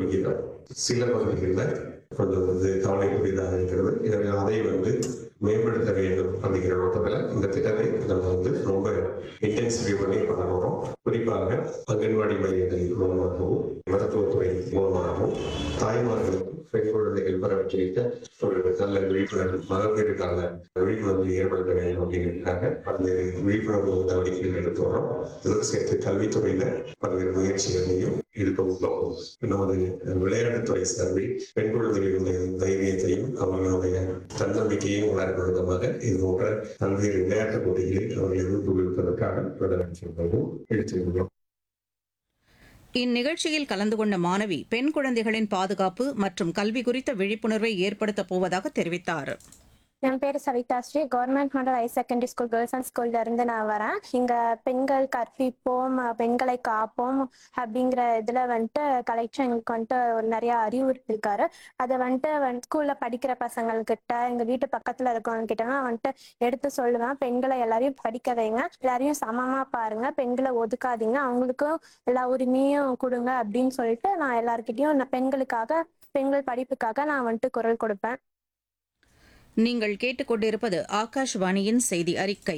விகிதம் சில பகுதிகளில் கொஞ்சம் வந்து கவலைக்குரியதாக இருக்கிறது எனவே அதை வந்து மேம்படுத்த வேண்டும் அப்படிங்கிற நோக்கத்தில் இந்த திட்டத்தை நம்ம வந்து ரொம்ப இன்டென்சிஃபை பண்ணி பண்ண போகிறோம் குறிப்பாக அங்கன்வாடி மையங்கள் மூலமாகவும் மருத்துவத்துறை மூலமாகவும் தாய்மார்களுக்கு பெண் குழந்தைகள் பரவற்றிருக்க ஒரு நல்ல விழிப்புணர்வு மகளிருக்கான விழிப்புணர்வு ஏற்படுத்த வேண்டும் அப்படிங்கிறதுக்காக பல்வேறு விழிப்புணர்வு நடவடிக்கைகள் எடுத்து வரோம் இதோடு சேர்த்து கல்வித்துறையில பல்வேறு முயற்சிகளையும் ஈடுபட உள்ளோம் நமது விளையாட்டுத்துறை சார்பில் பெண் குழந்தைகளுடைய தைரியத்தையும் அவர்களுடைய தன்னம்பிக்கையையும் வளர்க்கும் விதமாக இது போன்ற பல்வேறு விளையாட்டுப் போட்டிகளில் அவர்களை ஊக்குவிப்பதற்காக நடவடிக்கைகளும் எடுத்துள்ளோம் இந்நிகழ்ச்சியில் கலந்து கொண்ட மாணவி பெண் குழந்தைகளின் பாதுகாப்பு மற்றும் கல்வி குறித்த விழிப்புணர்வை ஏற்படுத்தப் போவதாக தெரிவித்தார் என் பேர் Savitha Sri government model high secondary school girls and ஸ்கூல்ல இருந்து நான் வரேன் இங்க பெண்கள் கற்பிப்போம் பெண்களை காப்போம் அப்படிங்கிற இதுல வந்துட்டு கலெக்டர் எங்களுக்கு வந்துட்டு ஒரு நிறைய அறிவுறுத்திருக்காரு அதை வந்துட்டு வந்து ஸ்கூல்ல படிக்கிற பசங்கள்கிட்ட எங்க வீட்டு பக்கத்துல இருக்கவங்க கிட்ட நான் வந்துட்டு எடுத்து சொல்லுவேன் பெண்களை எல்லாரையும் படிக்க வைங்க எல்லாரையும் சமமா பாருங்க பெண்களை ஒதுக்காதீங்க அவங்களுக்கும் எல்லா உரிமையும் கொடுங்க அப்படின்னு சொல்லிட்டு நான் எல்லார்கிட்டயும் நான் பெண்களுக்காக பெண்கள் படிப்புக்காக நான் வந்துட்டு குரல் கொடுப்பேன் நீங்கள் கேட்டுக்கொண்டிருப்பது ஆகாஷ்வாணியின் செய்தி அறிக்கை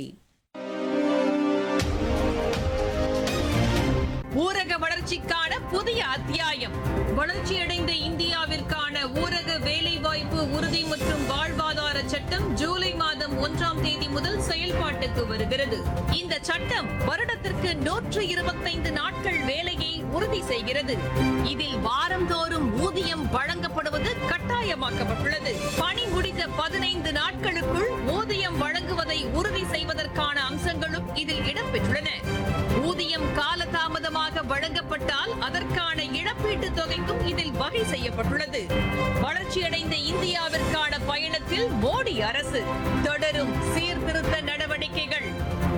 ஊரக வளர்ச்சிக்கான புதிய அத்தியாயம் வளர்ச்சியடைந்த இந்தியாவிற்கான ஊரக வேலைவாய்ப்பு உறுதி மற்றும் வாழ்வாதார சட்டம் ஜூலை மாதம் ஒன்றாம் தேதி முதல் செயல்பாட்டுக்கு வருகிறது இந்த சட்டம் வருடத்திற்கு நூற்று இருபத்தைந்து நாட்கள் வேலையை உறுதி செய்கிறது இதில் வாரந்தோறும் ஊதியம் வழங்கப்படுவது கட்டாயமாக்கப்பட்டுள்ளது பணி முடிந்த பதினைந்து நாட்களுக்குள் ஊதியம் வழங்குவதை உறுதி செய்வதற்கான அம்சங்களும் இதில் இடம்பெற்றுள்ளன ஊதியம் காலதாமதமாக வழங்கப்பட்டால் அதற்கான இழப்பீட்டுத் தொகைக்கும் இதில் வகை செய்யப்பட்டுள்ளது வளர்ச்சியடைந்த இந்தியாவிற்கான பயணத்தில் மோடி அரசு தொடரும் சீர்திருத்த நடவடிக்கைகள்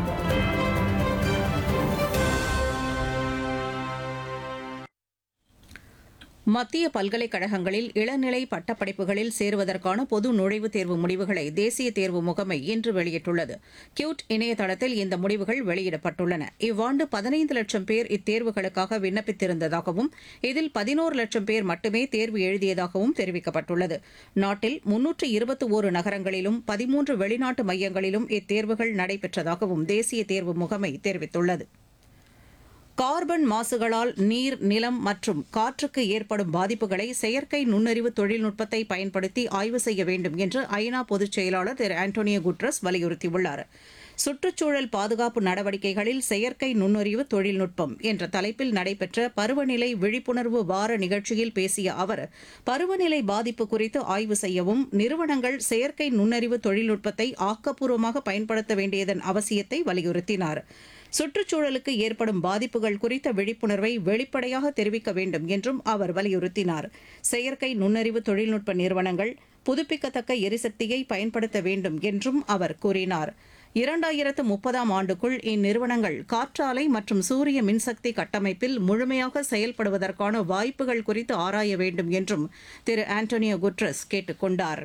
மத்திய பல்கலைக்கழகங்களில் இளநிலை பட்டப்படிப்புகளில் சேருவதற்கான பொது நுழைவுத் தேர்வு முடிவுகளை தேசிய தேர்வு முகமை இன்று வெளியிட்டுள்ளது கியூட் இணையதளத்தில் இந்த முடிவுகள் வெளியிடப்பட்டுள்ளன இவ்வாண்டு பதினைந்து லட்சம் பேர் இத்தேர்வுகளுக்காக விண்ணப்பித்திருந்ததாகவும் இதில் பதினோரு லட்சம் பேர் மட்டுமே தேர்வு எழுதியதாகவும் தெரிவிக்கப்பட்டுள்ளது நாட்டில் முன்னூற்று இருபத்தி ஓரு நகரங்களிலும் பதிமூன்று வெளிநாட்டு மையங்களிலும் இத்தேர்வுகள் நடைபெற்றதாகவும் தேசிய தேர்வு முகமை தெரிவித்துள்ளது கார்பன் மாசுகளால் நீர் நிலம் மற்றும் காற்றுக்கு ஏற்படும் பாதிப்புகளை செயற்கை நுண்ணறிவு தொழில்நுட்பத்தை பயன்படுத்தி ஆய்வு செய்ய வேண்டும் என்று ஐநா பொதுச் செயலாளர் திரு ஆண்டோனியோ குட்ரஸ் வலியுறுத்தியுள்ளார் சுற்றுச்சூழல் பாதுகாப்பு நடவடிக்கைகளில் செயற்கை நுண்ணறிவு தொழில்நுட்பம் என்ற தலைப்பில் நடைபெற்ற பருவநிலை விழிப்புணர்வு வார நிகழ்ச்சியில் பேசிய அவர் பருவநிலை பாதிப்பு குறித்து ஆய்வு செய்யவும் நிறுவனங்கள் செயற்கை நுண்ணறிவு தொழில்நுட்பத்தை ஆக்கப்பூர்வமாக பயன்படுத்த வேண்டியதன் அவசியத்தை வலியுறுத்தினார் சுற்றுச்சூழலுக்கு ஏற்படும் பாதிப்புகள் குறித்த விழிப்புணர்வை வெளிப்படையாக தெரிவிக்க வேண்டும் என்றும் அவர் வலியுறுத்தினார் செயற்கை நுண்ணறிவு தொழில்நுட்ப நிறுவனங்கள் புதுப்பிக்கத்தக்க எரிசக்தியை பயன்படுத்த வேண்டும் என்றும் அவர் கூறினார் இரண்டாயிரத்து முப்பதாம் ஆண்டுக்குள் இந்நிறுவனங்கள் காற்றாலை மற்றும் சூரிய மின்சக்தி கட்டமைப்பில் முழுமையாக செயல்படுவதற்கான வாய்ப்புகள் குறித்து ஆராய வேண்டும் என்றும் திரு ஆண்டோனியோ குட்ரஸ் கேட்டுக் கொண்டார்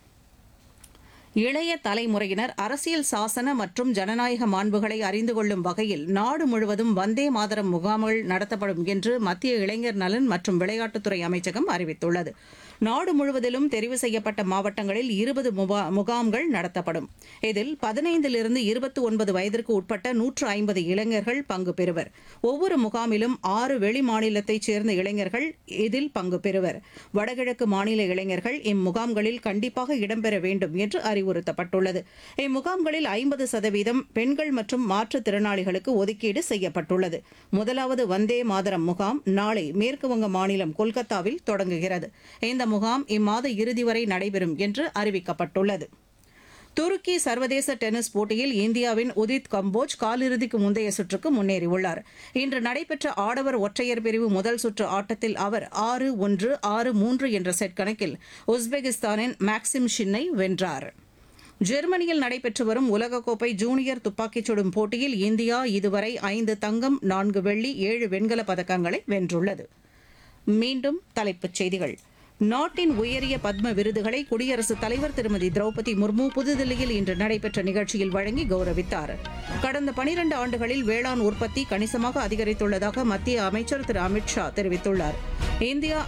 இளைய தலைமுறையினர் அரசியல் சாசன மற்றும் ஜனநாயக மாண்புகளை அறிந்து கொள்ளும் வகையில் நாடு முழுவதும் வந்தே மாதரம் முகாம்கள் நடத்தப்படும் என்று மத்திய இளைஞர் நலன் மற்றும் விளையாட்டுத்துறை அமைச்சகம் அறிவித்துள்ளது நாடு முழுவதிலும் தெரிவு செய்யப்பட்ட மாவட்டங்களில் இருபது முகாம்கள் நடத்தப்படும் இதில் பதினைந்திலிருந்து இருபத்தி ஒன்பது வயதிற்கு உட்பட்ட நூற்று ஐம்பது இளைஞர்கள் பங்கு பெறுவர் ஒவ்வொரு முகாமிலும் ஆறு வெளி மாநிலத்தைச் சேர்ந்த இளைஞர்கள் இதில் பங்கு பெறுவர் வடகிழக்கு மாநில இளைஞர்கள் இம்முகாம்களில் கண்டிப்பாக இடம்பெற வேண்டும் என்று அறிவுறுத்தப்பட்டுள்ளது இம்முகாம்களில் ஐம்பது சதவீதம் பெண்கள் மற்றும் மாற்றுத்திறனாளிகளுக்கு ஒதுக்கீடு செய்யப்பட்டுள்ளது முதலாவது வந்தே மாதரம் முகாம் நாளை மேற்குவங்க மாநிலம் கொல்கத்தாவில் தொடங்குகிறது இந்த முகாம் இம்மாத இறுதி வரை நடைபெறும் என்று அறிவிக்கப்பட்டுள்ளது துருக்கி சர்வதேச டென்னிஸ் போட்டியில் இந்தியாவின் உதித் கம்போஜ் காலிறுதிக்கு முந்தைய சுற்றுக்கு முன்னேறியுள்ளார் இன்று நடைபெற்ற ஆடவர் ஒற்றையர் பிரிவு முதல் சுற்று ஆட்டத்தில் அவர் ஆறு ஒன்று ஆறு மூன்று என்ற செட் கணக்கில் உஸ்பெகிஸ்தானின் மேக்சிம் ஷின்னை வென்றார் ஜெர்மனியில் நடைபெற்று வரும் உலகக்கோப்பை ஜூனியர் துப்பாக்கிச் சுடும் போட்டியில் இந்தியா இதுவரை ஐந்து தங்கம் நான்கு வெள்ளி ஏழு வெண்கலப் பதக்கங்களை வென்றுள்ளது மீண்டும் தலைப்புச் செய்திகள் நாட்டின் உயரிய பத்ம விருதுகளை குடியரசுத் தலைவர் திருமதி திரௌபதி முர்மு புதுதில்லியில் இன்று நடைபெற்ற நிகழ்ச்சியில் வழங்கி கௌரவித்தார் கடந்த பனிரண்டு ஆண்டுகளில் வேளாண் உற்பத்தி கணிசமாக அதிகரித்துள்ளதாக மத்திய அமைச்சர் திரு அமித் ஷா தெரிவித்துள்ளார் இந்தியா